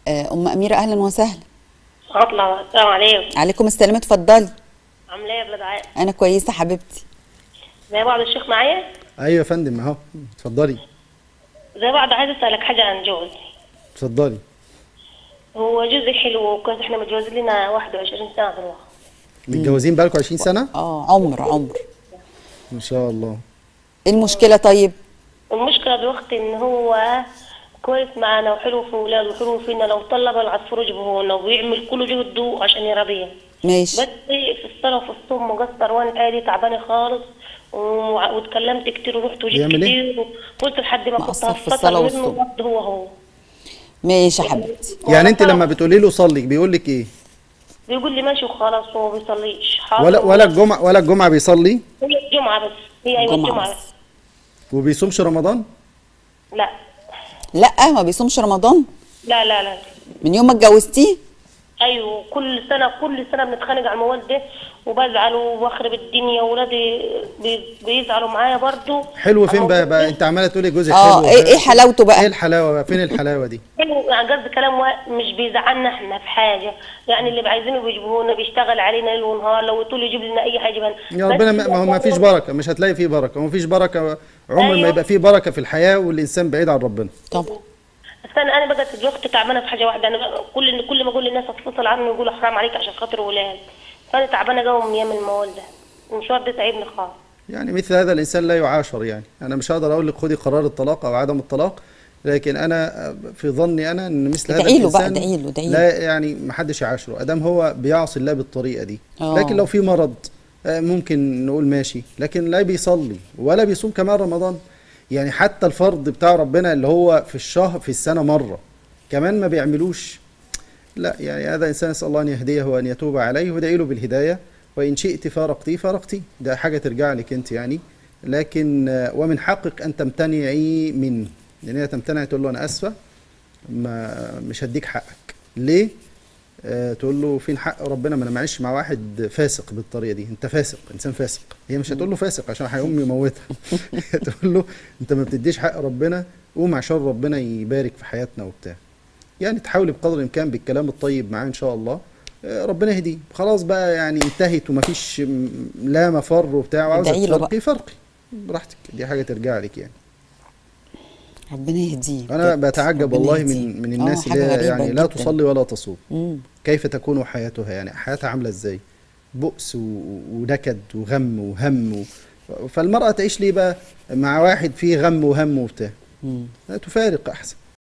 آه، ام اميره اهلا وسهلا اطلع السلام عليكم عليكم السلام اتفضلي عامله ايه يا بلاد عائل انا كويسه حبيبتي زي بعض الشيخ معايا ايوه يا فندم اهو اتفضلي زي بعض عايز اسالك حاجه عن جوزي اتفضلي هو جوزي حلو وكويس احنا متجوزين لنا 21 سنه دلوقتي متجوزين بقالكم 20 سنه اه عمر عمر ما شاء الله ايه المشكله طيب المشكله دلوقتي ان هو كويس معانا وحلو في ولاده وحلو فينا لو طلب العصفور يجيبه لنا ويعمل كل جهده عشان يرضيه ماشي بس في الصلاة وفي الصوم مقصر وانا قاعدة تعبانة خالص و- واتكلمت كتير ورحت وجيت بيعمل إيه؟ كتير وقلت لحد ما كنت مقصر في الصلاة هفصل منه والصوم. وقت هو هو ماشي يا حبيبتي يعني انت لما بتقولي له صلي بيقول لك ايه بيقول لي ماشي وخلاص هو ما بيصليش حاضر. ولا ولا الجمعه ولا الجمعه بيصلي هي الجمعة بس هي ايوه جمعة الجمعة بس. بس وبيصومش رمضان لا لا ما بيصومش رمضان لا لا لا من يوم ما اتجوزتيه ايوه كل سنة كل سنة بنتخانق على الموال ده وبزعل وبخرب الدنيا واولادي بي- بيزعلوا معايا برضو حلو فين أهو بقى بقى انت عماله تقولي جوزك اه حلو ايه ايه حلاوته ايه بقى الحلاوه بقى فين الحلاوه دي حلو يعني قصدي كلام وا- مش بيزعلنا احنا في حاجه يعني اللي عايزينه بيجيبوه لنا بيشتغل علينا ليل ونهار لو قلت له يجيب لنا اي حاجه يجيبها لنا. يا بس ربنا ما ما هو ما فيش بركه مش هتلاقي فيه بركه ما فيش بركه عمر ما أيوة. يبقى فيه بركه في الحياه والانسان بعيد عن ربنا طبعا بس انا انا بقت دلوقتي تعبانه في حاجه واحده انا بقى كل كل ما اقول للناس اتصل عني يقولوا حرام عليك عشان خاطر ولاد فانا تعبانه قوي من ايام الموال ده المشوار ده تعبني خالص يعني مثل هذا الانسان لا يعاشر يعني انا مش هقدر اقول لك خدي قرار الطلاق او عدم الطلاق لكن انا في ظني انا ان مثل هذا ادعي له بقى، الانسان ادعي له، ادعي له. لا يعني ما حدش يعاشره ادام هو بيعصي الله بالطريقه دي آه. لكن لو في مرض آه، ممكن نقول ماشي لكن لا بيصلي ولا بيصوم كمان رمضان يعني حتى الفرض بتاع ربنا اللي هو في الشهر في السنه مره كمان ما بيعملوش لا يعني هذا انسان اسال الله ان يهديه وان يتوب عليه وادعي له بالهدايه وان شئت فارقتيه فارقتيه ده حاجه ترجع لك انت يعني لكن آه، ومن حقك ان تمتنعي منه لان هي تمتنع تقول له انا اسفه ما مش هديك حقك ليه آه تقول له فين حق ربنا ما انا معيش مع واحد فاسق بالطريقه دي انت فاسق انسان فاسق هي مش هتقول له فاسق عشان هيقوم يموتها تقول له انت ما بتديش حق ربنا قوم عشان ربنا يبارك في حياتنا وبتاع يعني تحاولي بقدر الامكان بالكلام الطيب معاه ان شاء الله آه، ربنا يهديه خلاص بقى يعني انتهت ومفيش م- لا مفر وبتاع وعاوزه ادعي له بقى. تفرقي فرقي براحتك دي حاجه ترجع لك يعني ربنا يهديه انا بجد. بتعجب ربنا والله يهديه. من من آه، الناس حاجة اللي هي غريبة يعني لا جداً. تصلي ولا تصوم مم. كيف تكون حياتها يعني حياتها عامله ازاي بؤس و- ونكد وغم وهم و... فالمرأة تعيش ليه بقى مع واحد فيه غم وهم وبتاع مم. لا تفارق أحسن